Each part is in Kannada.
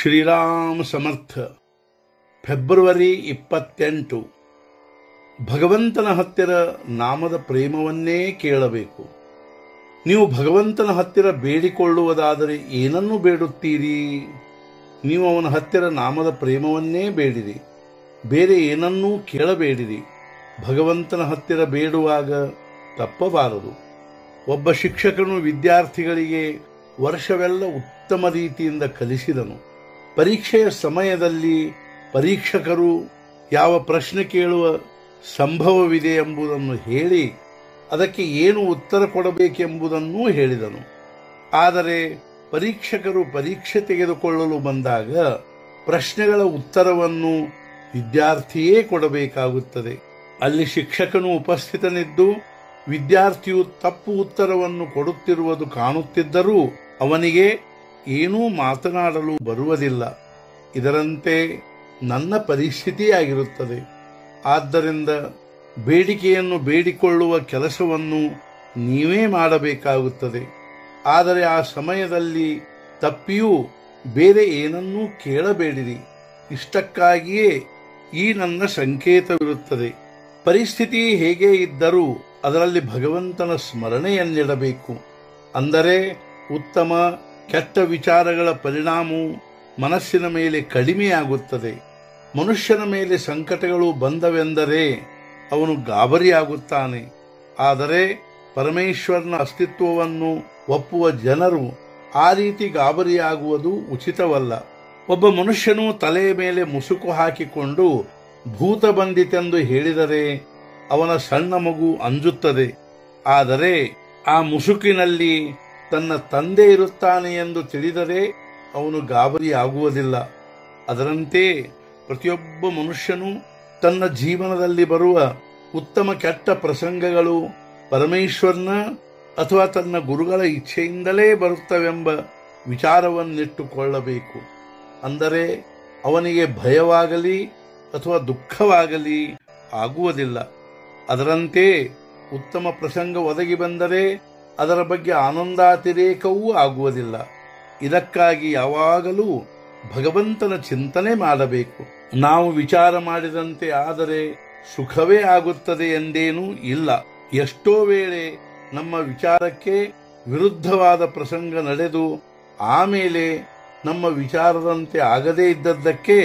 ಶ್ರೀರಾಮ್ ಸಮರ್ಥ ಫೆಬ್ರವರಿ ಇಪ್ಪತ್ತೆಂಟು ಭಗವಂತನ ಹತ್ತಿರ ನಾಮದ ಪ್ರೇಮವನ್ನೇ ಕೇಳಬೇಕು ನೀವು ಭಗವಂತನ ಹತ್ತಿರ ಬೇಡಿಕೊಳ್ಳುವುದಾದರೆ ಏನನ್ನು ಬೇಡುತ್ತೀರಿ ನೀವು ಅವನ ಹತ್ತಿರ ನಾಮದ ಪ್ರೇಮವನ್ನೇ ಬೇಡಿರಿ ಬೇರೆ ಏನನ್ನೂ ಕೇಳಬೇಡಿರಿ ಭಗವಂತನ ಹತ್ತಿರ ಬೇಡುವಾಗ ತಪ್ಪಬಾರದು ಒಬ್ಬ ಶಿಕ್ಷಕನು ವಿದ್ಯಾರ್ಥಿಗಳಿಗೆ ವರ್ಷವೆಲ್ಲ ಉತ್ತಮ ರೀತಿಯಿಂದ ಕಲಿಸಿದನು ಪರೀಕ್ಷೆಯ ಸಮಯದಲ್ಲಿ ಪರೀಕ್ಷಕರು ಯಾವ ಪ್ರಶ್ನೆ ಕೇಳುವ ಸಂಭವವಿದೆ ಎಂಬುದನ್ನು ಹೇಳಿ ಅದಕ್ಕೆ ಏನು ಉತ್ತರ ಕೊಡಬೇಕೆಂಬುದನ್ನೂ ಹೇಳಿದನು ಆದರೆ ಪರೀಕ್ಷಕರು ಪರೀಕ್ಷೆ ತೆಗೆದುಕೊಳ್ಳಲು ಬಂದಾಗ ಪ್ರಶ್ನೆಗಳ ಉತ್ತರವನ್ನು ವಿದ್ಯಾರ್ಥಿಯೇ ಕೊಡಬೇಕಾಗುತ್ತದೆ ಅಲ್ಲಿ ಶಿಕ್ಷಕನು ಉಪಸ್ಥಿತನಿದ್ದು ವಿದ್ಯಾರ್ಥಿಯು ತಪ್ಪು ಉತ್ತರವನ್ನು ಕೊಡುತ್ತಿರುವುದು ಕಾಣುತ್ತಿದ್ದರೂ ಅವನಿಗೆ ಏನೂ ಮಾತನಾಡಲು ಬರುವುದಿಲ್ಲ ಇದರಂತೆ ನನ್ನ ಪರಿಸ್ಥಿತಿಯಾಗಿರುತ್ತದೆ ಆದ್ದರಿಂದ ಬೇಡಿಕೆಯನ್ನು ಬೇಡಿಕೊಳ್ಳುವ ಕೆಲಸವನ್ನು ನೀವೇ ಮಾಡಬೇಕಾಗುತ್ತದೆ ಆದರೆ ಆ ಸಮಯದಲ್ಲಿ ತಪ್ಪಿಯೂ ಬೇರೆ ಏನನ್ನೂ ಕೇಳಬೇಡಿರಿ ಇಷ್ಟಕ್ಕಾಗಿಯೇ ಈ ನನ್ನ ಸಂಕೇತವಿರುತ್ತದೆ ಪರಿಸ್ಥಿತಿ ಹೇಗೆ ಇದ್ದರೂ ಅದರಲ್ಲಿ ಭಗವಂತನ ಸ್ಮರಣೆಯನ್ನಿಡಬೇಕು ಅಂದರೆ ಉತ್ತಮ ಕೆಟ್ಟ ವಿಚಾರಗಳ ಪರಿಣಾಮವು ಮನಸ್ಸಿನ ಮೇಲೆ ಕಡಿಮೆಯಾಗುತ್ತದೆ ಮನುಷ್ಯನ ಮೇಲೆ ಸಂಕಟಗಳು ಬಂದವೆಂದರೆ ಅವನು ಗಾಬರಿಯಾಗುತ್ತಾನೆ ಆದರೆ ಪರಮೇಶ್ವರನ ಅಸ್ತಿತ್ವವನ್ನು ಒಪ್ಪುವ ಜನರು ಆ ರೀತಿ ಗಾಬರಿಯಾಗುವುದು ಉಚಿತವಲ್ಲ ಒಬ್ಬ ಮನುಷ್ಯನು ತಲೆಯ ಮೇಲೆ ಮುಸುಕು ಹಾಕಿಕೊಂಡು ಭೂತ ಬಂದಿತೆಂದು ಹೇಳಿದರೆ ಅವನ ಸಣ್ಣ ಮಗು ಅಂಜುತ್ತದೆ ಆದರೆ ಆ ಮುಸುಕಿನಲ್ಲಿ ತನ್ನ ತಂದೆ ಇರುತ್ತಾನೆ ಎಂದು ತಿಳಿದರೆ ಅವನು ಗಾಬರಿಯಾಗುವುದಿಲ್ಲ ಅದರಂತೆ ಪ್ರತಿಯೊಬ್ಬ ಮನುಷ್ಯನು ತನ್ನ ಜೀವನದಲ್ಲಿ ಬರುವ ಉತ್ತಮ ಕೆಟ್ಟ ಪ್ರಸಂಗಗಳು ಪರಮೇಶ್ವರನ ಅಥವಾ ತನ್ನ ಗುರುಗಳ ಇಚ್ಛೆಯಿಂದಲೇ ಬರುತ್ತವೆಂಬ ವಿಚಾರವನ್ನಿಟ್ಟುಕೊಳ್ಳಬೇಕು ಅಂದರೆ ಅವನಿಗೆ ಭಯವಾಗಲಿ ಅಥವಾ ದುಃಖವಾಗಲಿ ಆಗುವುದಿಲ್ಲ ಅದರಂತೆ ಉತ್ತಮ ಪ್ರಸಂಗ ಒದಗಿ ಬಂದರೆ ಅದರ ಬಗ್ಗೆ ಆನಂದಾತಿರೇಕವೂ ಆಗುವುದಿಲ್ಲ ಇದಕ್ಕಾಗಿ ಯಾವಾಗಲೂ ಭಗವಂತನ ಚಿಂತನೆ ಮಾಡಬೇಕು ನಾವು ವಿಚಾರ ಮಾಡಿದಂತೆ ಆದರೆ ಸುಖವೇ ಆಗುತ್ತದೆ ಎಂದೇನೂ ಇಲ್ಲ ಎಷ್ಟೋ ವೇಳೆ ನಮ್ಮ ವಿಚಾರಕ್ಕೆ ವಿರುದ್ಧವಾದ ಪ್ರಸಂಗ ನಡೆದು ಆಮೇಲೆ ನಮ್ಮ ವಿಚಾರದಂತೆ ಆಗದೇ ಇದ್ದದ್ದಕ್ಕೆ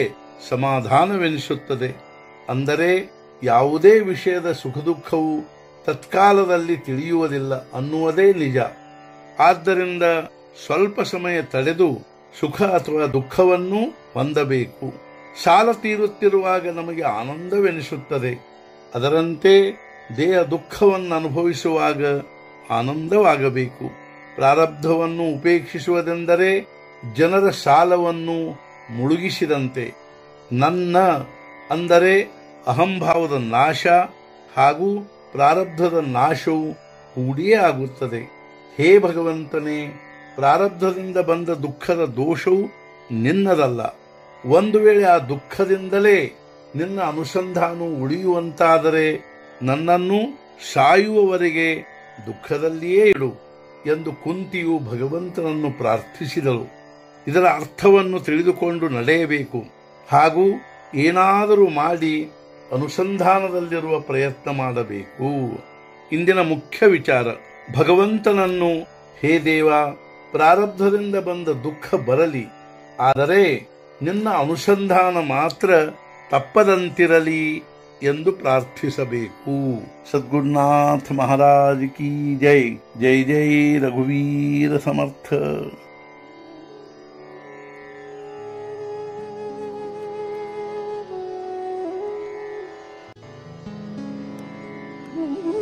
ಸಮಾಧಾನವೆನಿಸುತ್ತದೆ ಅಂದರೆ ಯಾವುದೇ ವಿಷಯದ ಸುಖ ದುಃಖವು ತತ್ಕಾಲದಲ್ಲಿ ತಿಳಿಯುವುದಿಲ್ಲ ಅನ್ನುವುದೇ ನಿಜ ಆದ್ದರಿಂದ ಸ್ವಲ್ಪ ಸಮಯ ತಡೆದು ಸುಖ ಅಥವಾ ದುಃಖವನ್ನು ಹೊಂದಬೇಕು ಸಾಲ ತೀರುತ್ತಿರುವಾಗ ನಮಗೆ ಆನಂದವೆನಿಸುತ್ತದೆ ಅದರಂತೆ ದೇಹ ದುಃಖವನ್ನು ಅನುಭವಿಸುವಾಗ ಆನಂದವಾಗಬೇಕು ಪ್ರಾರಬ್ಧವನ್ನು ಉಪೇಕ್ಷಿಸುವುದೆಂದರೆ ಜನರ ಸಾಲವನ್ನು ಮುಳುಗಿಸಿದಂತೆ ನನ್ನ ಅಂದರೆ ಅಹಂಭಾವದ ನಾಶ ಹಾಗೂ ಪ್ರಾರಬ್ಧದ ನಾಶವು ಕೂಡಿಯೇ ಆಗುತ್ತದೆ ಹೇ ಭಗವಂತನೇ ಪ್ರಾರಬ್ಧದಿಂದ ಬಂದ ದುಃಖದ ದೋಷವು ನಿನ್ನದಲ್ಲ ಒಂದು ವೇಳೆ ಆ ದುಃಖದಿಂದಲೇ ನಿನ್ನ ಅನುಸಂಧಾನವು ಉಳಿಯುವಂತಾದರೆ ನನ್ನನ್ನು ಸಾಯುವವರೆಗೆ ದುಃಖದಲ್ಲಿಯೇ ಇಡು ಎಂದು ಕುಂತಿಯು ಭಗವಂತನನ್ನು ಪ್ರಾರ್ಥಿಸಿದಳು ಇದರ ಅರ್ಥವನ್ನು ತಿಳಿದುಕೊಂಡು ನಡೆಯಬೇಕು ಹಾಗೂ ಏನಾದರೂ ಮಾಡಿ ಅನುಸಂಧಾನದಲ್ಲಿರುವ ಪ್ರಯತ್ನ ಮಾಡಬೇಕು ಇಂದಿನ ಮುಖ್ಯ ವಿಚಾರ ಭಗವಂತನನ್ನು ಹೇ ದೇವ ಪ್ರಾರಬ್ಧದಿಂದ ಬಂದ ದುಃಖ ಬರಲಿ ಆದರೆ ನಿನ್ನ ಅನುಸಂಧಾನ ಮಾತ್ರ ತಪ್ಪದಂತಿರಲಿ ಎಂದು ಪ್ರಾರ್ಥಿಸಬೇಕು ಸದ್ಗುರುನಾಥ ಮಹಾರಾಜ್ ಕಿ ಜೈ ಜೈ ಜೈ ರಘುವೀರ ಸಮರ್ಥ Mm-hmm.